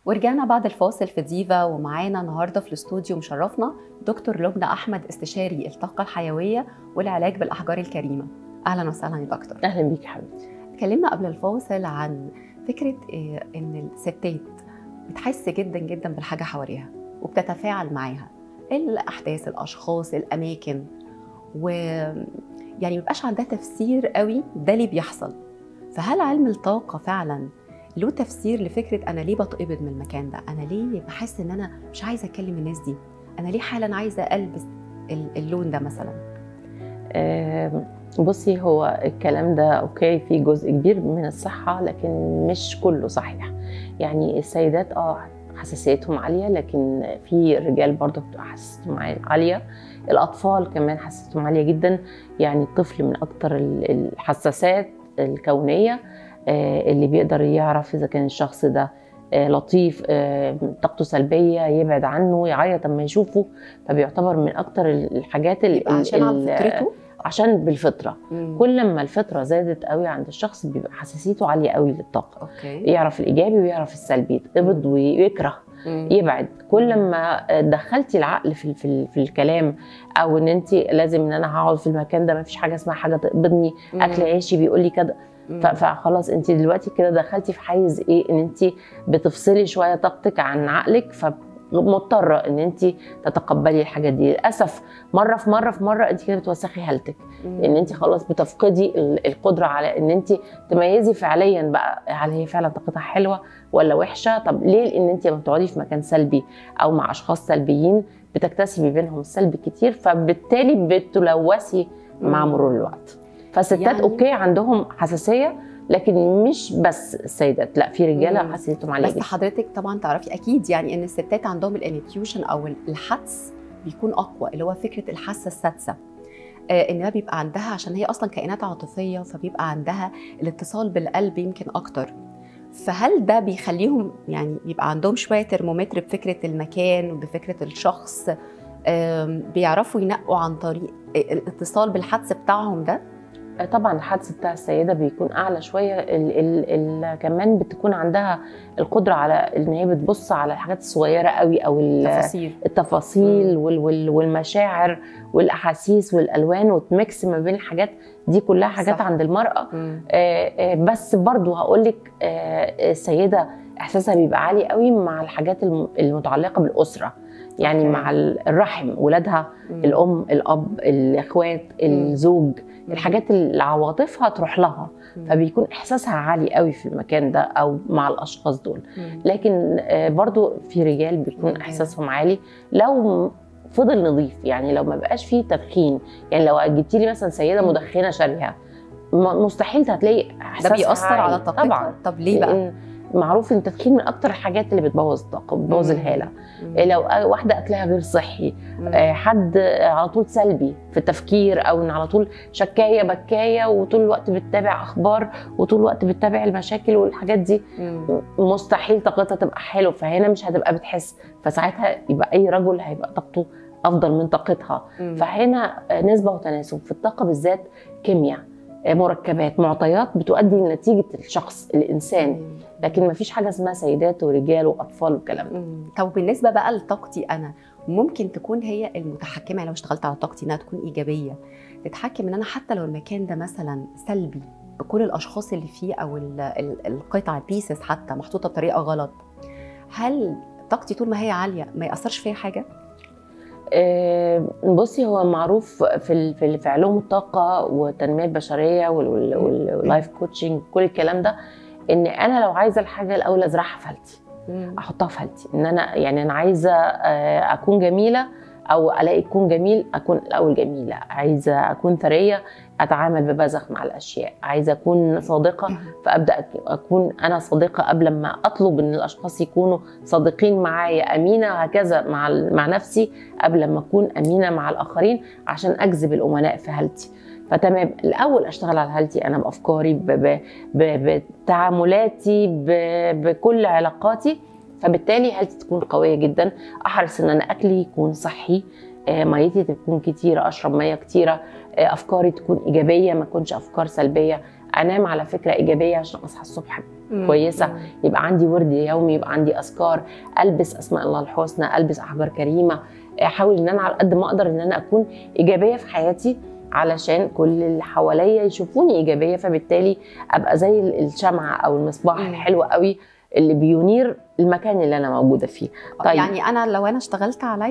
ورجعنا بعد الفاصل في ديفا ومعانا النهارده في الاستوديو مشرفنا دكتور لبنى احمد استشاري الطاقه الحيويه والعلاج بالاحجار الكريمه اهلا وسهلا يا دكتور اهلا بيك يا حبيبتي اتكلمنا قبل الفاصل عن فكره إيه ان الستات بتحس جدا جدا بالحاجه حواليها وبتتفاعل معاها الاحداث الاشخاص الاماكن و يعني مبقاش عندها تفسير قوي ده اللي بيحصل فهل علم الطاقه فعلا له تفسير لفكره انا ليه بتقبض من المكان ده انا ليه بحس ان انا مش عايزه اكلم الناس دي انا ليه حالا عايزه البس اللون ده مثلا آه بصي هو الكلام ده اوكي في جزء كبير من الصحه لكن مش كله صحيح يعني السيدات اه حساسيتهم عاليه لكن في رجال برضه بتبقى حساسيتهم عاليه الاطفال كمان حساسيتهم عاليه جدا يعني الطفل من اكتر الحساسات الكونيه اللي بيقدر يعرف اذا كان الشخص ده لطيف طاقته سلبيه يبعد عنه يعيط اما يشوفه فبيعتبر من اكتر الحاجات اللي عشان على فطرته عشان بالفطره مم. كل ما الفطره زادت قوي عند الشخص بيبقى حساسيته عاليه قوي للطاقه أوكي. يعرف الايجابي ويعرف السلبي يتقبض ويكره مم. يبعد كل ما دخلتي العقل في في, في الكلام او ان انت لازم ان انا هقعد في المكان ده ما فيش حاجه اسمها حاجه تقبضني مم. اكل عيشي بيقول لي كده فخلاص انت دلوقتي كده دخلتي في حيز ايه ان انت بتفصلي شويه طاقتك عن عقلك ف مضطره ان انت تتقبلي الحاجه دي للاسف مره في مره في مره انت كده بتوسخي هالتك ان انت خلاص بتفقدي القدره على ان انت تميزي فعليا بقى هل هي فعلا طاقتها حلوه ولا وحشه طب ليه لان انت لما بتقعدي في مكان سلبي او مع اشخاص سلبيين بتكتسبي بينهم السلبي كتير فبالتالي بتلوثي مع مرور الوقت فالستات يعني اوكي عندهم حساسيه لكن مش بس السيدات لا في رجاله حساسيتهم عاليه بس حضرتك طبعا تعرفي اكيد يعني ان الستات عندهم الانتيوشن او الحدس بيكون اقوى اللي هو فكره الحاسه السادسه آه انها بيبقى عندها عشان هي اصلا كائنات عاطفيه فبيبقى عندها الاتصال بالقلب يمكن اكتر فهل ده بيخليهم يعني بيبقى عندهم شويه ترمومتر بفكره المكان وبفكره الشخص بيعرفوا ينقوا عن طريق الاتصال بالحدس بتاعهم ده طبعا الحدس بتاع السيده بيكون اعلى شويه ال ال ال كمان بتكون عندها القدره على ان هي بتبص على الحاجات الصغيره قوي او التفاصيل التفاصيل وال وال والمشاعر والاحاسيس والالوان وتميكس ما بين الحاجات دي كلها حاجات صح. عند المراه آه آه بس برضو هقول لك آه السيده احساسها بيبقى عالي قوي مع الحاجات المتعلقه بالاسره يعني okay. مع الرحم ولادها مم. الام الاب الاخوات الزوج مم. الحاجات اللي عواطفها تروح لها مم. فبيكون احساسها عالي قوي في المكان ده او مع الاشخاص دول مم. لكن برضو في رجال بيكون مم. احساسهم عالي لو فضل نظيف يعني لو ما بقاش فيه تدخين يعني لو جبتي لي مثلا سيده مدخنه شاريه مستحيل هتلاقي احساس ده بيأثر عالي. على طاقتها طبعا طب ليه بقى؟ معروف ان التدخين من اكتر الحاجات اللي بتبوظ الطاقه بتبوظ الهاله لو واحده اكلها غير صحي مم. حد على طول سلبي في التفكير او ان على طول شكايه بكايه وطول الوقت بتتابع اخبار وطول الوقت بتتابع المشاكل والحاجات دي مم. مستحيل طاقتها تبقى حلوه فهنا مش هتبقى بتحس فساعتها يبقى اي رجل هيبقى طاقته افضل من طاقتها مم. فهنا نسبه وتناسب في الطاقه بالذات كيمياء مركبات معطيات بتؤدي لنتيجه الشخص الانسان لكن ما فيش حاجه اسمها سيدات ورجال واطفال والكلام ده طب بالنسبه بقى لطاقتي انا ممكن تكون هي المتحكمه لو اشتغلت على طاقتي انها تكون ايجابيه تتحكم ان انا حتى لو المكان ده مثلا سلبي بكل الاشخاص اللي فيه او القطع البيسز حتى محطوطه بطريقه غلط هل طاقتي طول ما هي عاليه ما ياثرش فيها حاجه بصي هو معروف في في في علوم الطاقه والتنميه البشريه واللايف كوتشنج كل الكلام ده ان انا لو عايزه الحاجه الاول ازرعها في هالتي احطها في هالتي ان انا يعني انا عايزه اكون جميله او الاقي تكون جميل اكون الاول جميله عايزه اكون ثريه اتعامل ببذخ مع الاشياء عايزه اكون صادقه فابدا اكون انا صادقه قبل ما اطلب ان الاشخاص يكونوا صادقين معايا امينه هكذا مع مع نفسي قبل ما اكون امينه مع الاخرين عشان اجذب الامناء في هالتي فتمام الاول اشتغل على هالتي انا بافكاري بتعاملاتي بكل علاقاتي فبالتالي هالتي تكون قويه جدا احرص ان انا اكلي يكون صحي ميتي تكون كتيره اشرب ميه كتيره افكاري تكون ايجابيه ما تكونش افكار سلبيه انام على فكره ايجابيه عشان اصحى الصبح كويسة. يبقى عندي ورد يومي يبقى عندي اذكار البس اسماء الله الحسنى البس احجار كريمه احاول ان انا على قد ما اقدر ان انا اكون ايجابيه في حياتي علشان كل اللي حواليا يشوفوني ايجابيه فبالتالي ابقى زي الشمعه او المصباح مم. الحلو قوي اللي بينير المكان اللي انا موجوده فيه طيب. يعني انا لو انا اشتغلت عليا